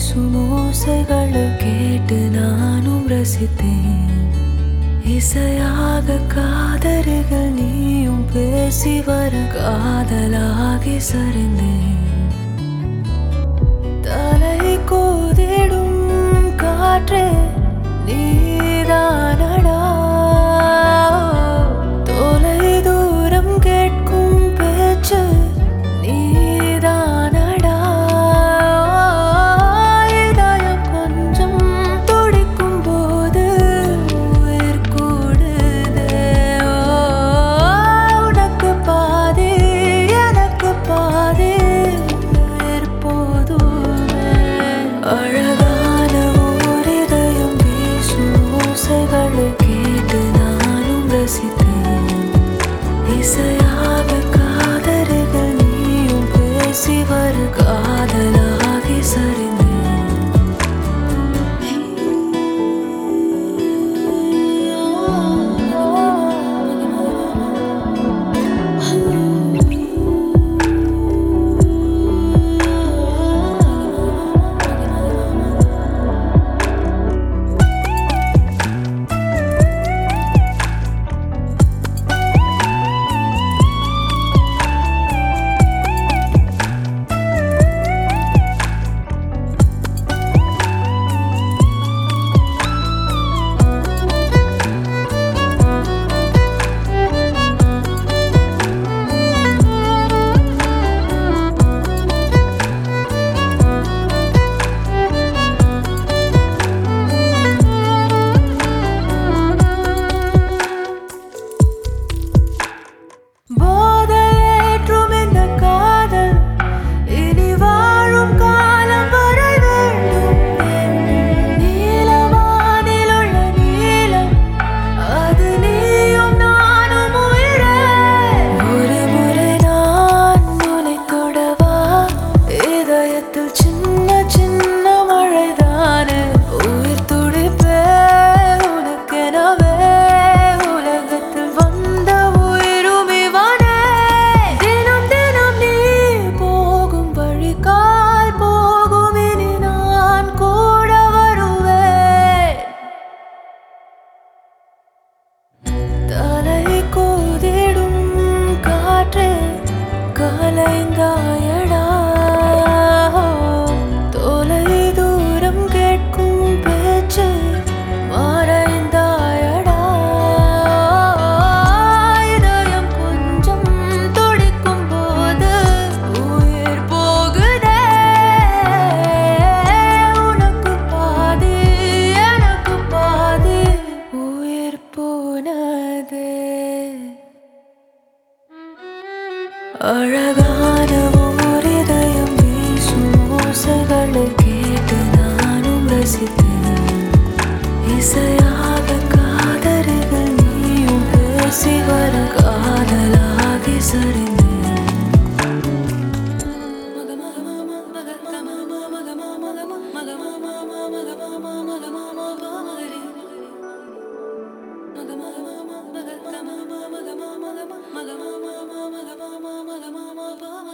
வீசும் ஓசைகளை கேட்டு நானும் ரசித்தேன் இசையாக காதருகள் நீயும் பேசி வர காதலாகி சரிந்தேன் தலை கோதிடும் காற்றே நீதானடா தொலை தூரம் கேட்கும் பேச்சு நீதானடா இதயம் கொஞ்சம் துடிக்கும் போது உயிர் கூடுதே உனக்கு பாதி எனக்கு பாதி உயிர் போதுமே அழகான ஓர் இதயம் வீசும் ஓசைகளை கேட்டு நானும் ரசித்தேன் இசையாக காதருகள் நீயும் பேசி வர காதலாகி சரிந்தேன் போதையேற்றும் இந்த காதல் இனி வாழும் காலம் வரை வேண்டும் நீலவானில் உள்ள நீலம் அது நீயும் நானும் உயிரே ஒரு முறை நான் உன்னை தொடவா இதயத்தில் சின்ன சின்ன மழைதானே உயிர் துடிப்பே உனக்கெனவே உலகத்தில் வந்த உயிரும் இவனே தினம் தினம் நீ போகும் வழி கால் போகும் இனி நான் கூட வருவேன் தலை கோதிடும் காற்றே கலைந்தாயடா தொலை தூரம் கேட்கும் பேச்சு மறைந்தாயடா இதயம் கொஞ்சம் துடிக்கும் போது உயிர் போகுதே உனக்கு பாதி எனக்கு பாதி உயிர் போனதே அழகான ஓர் இதயம் வீசும் ஓசைகளை கேட்டு நானும் ரசித்தேன் இசையாக காதருகள் நீயும் பேசி வர காதலாகி சரிந்தேன் மக